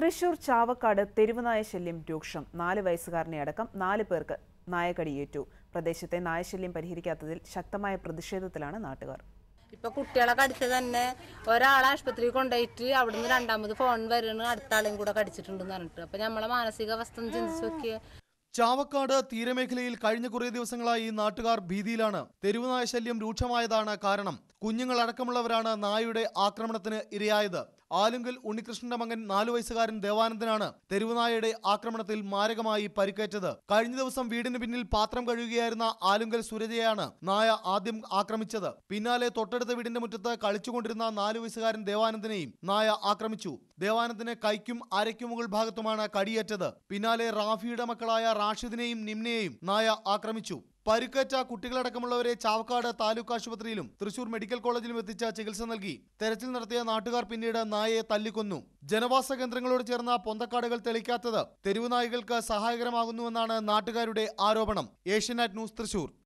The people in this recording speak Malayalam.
തൃശൂർ ചാവക്കാട് തെരുവുനായ ശല്യം രൂക്ഷം നാല് വയസ്സുകാരനെ അടക്കം നാല് പേർക്ക് നായകടിയേറ്റു പ്രദേശത്തെ നായശല്യം പരിഹരിക്കാത്തതിൽ ശക്തമായ പ്രതിഷേധത്തിലാണ് നാട്ടുകാർ ഇപ്പൊ കുട്ടികളെ കടിച്ചത് തന്നെ ഒരാളെ ആശുപത്രിയിൽ കൊണ്ടുപോയിട്ട് അവിടുന്ന് രണ്ടാമത് ഫോൺ വരുന്നു അടുത്ത ആളെയും കൂടെ കടിച്ചിട്ടുണ്ടെന്ന് പറഞ്ഞിട്ട് അപ്പൊ നമ്മളെ മാനസികാവസ്ഥ ഒന്ന് ചിന്തിച്ചു നോക്കിയേ ചാവക്കാട് തീരമേഖലയിൽ കഴിഞ്ഞ കുറേ ദിവസങ്ങളായി നാട്ടുകാർ ഭീതിയിലാണ് തെരുവുനായ ശല്യം രൂക്ഷമായതാണ് കാരണം കുഞ്ഞുങ്ങളടക്കമുള്ളവരാണ് നായയുടെ ആക്രമണത്തിന് ഇരയായത് ആലുങ്കൽ ഉണ്ണികൃഷ്ണന്റെ മകൻ നാലു വയസ്സുകാരൻ ദേവാനന്ദനാണ് തെരുവുനായയുടെ ആക്രമണത്തിൽ മാരകമായി പരിക്കേറ്റത് കഴിഞ്ഞ ദിവസം വീടിന് പിന്നിൽ പാത്രം കഴുകുകയായിരുന്ന ആലുങ്കൽ സുരജയാണ് നായ ആദ്യം ആക്രമിച്ചത് പിന്നാലെ തൊട്ടടുത്ത വീടിന്റെ മുറ്റത്ത് കളിച്ചുകൊണ്ടിരുന്ന നാലു വയസ്സുകാരൻ ദേവാനന്ദനെയും നായ ആക്രമിച്ചു ദേവാനന്ദന് കൈക്കും അരയ്ക്കും മുകൾ ഭാഗത്തുമാണ് കടിയേറ്റത് പിന്നാലെ റാഫിയുടെ മക്കളായ റാഷിദിനെയും നിമ്നയെയും നായ ആക്രമിച്ചു പരിക്കേറ്റ കുട്ടികളടക്കമുള്ളവരെ ചാവക്കാട് താലൂക്ക് ആശുപത്രിയിലും തൃശൂർ മെഡിക്കൽ കോളേജിലും എത്തിച്ച ചികിത്സ നൽകി തെരച്ചിൽ നടത്തിയ നാട്ടുകാർ പിന്നീട് നായയെ തല്ലിക്കൊന്നു ജനവാസ കേന്ദ്രങ്ങളോട് ചേർന്ന പൊന്തക്കാടുകൾ തെളിക്കാത്തത് തെരുവുനായകൾക്ക് സഹായകരമാകുന്നുവെന്നാണ് നാട്ടുകാരുടെ ആരോപണം ഏഷ്യനെറ്റ് ന്യൂസ് തൃശൂർ